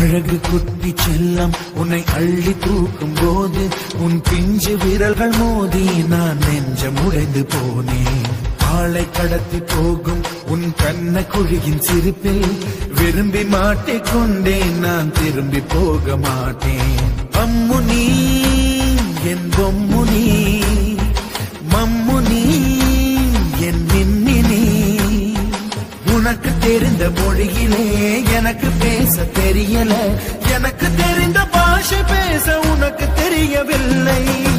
அழகு குட்டி செல்லம் உன்னை அள்ளி தூக்கும் போது உன் பிஞ்சு விரல்கள் மோதி நான் நெஞ்சம் உடைந்து போனேன் ஆளை கடத்தி போகும் உன் கண்ண குழியின் சிரிப்பில் விரும்பி மாட்டிக்கொண்டேன் நான் திரும்பி போக மாட்டேன் அம்மு நீ என் பொம்மு நீ மம்மு நீ என் மின்னி நீ உனக்கு தெரிந்த மொழியிலே எனக்கு பேச தெரியல எனக்கு தெரிந்த பாஷை பேச உனக்கு தெரியவில்லை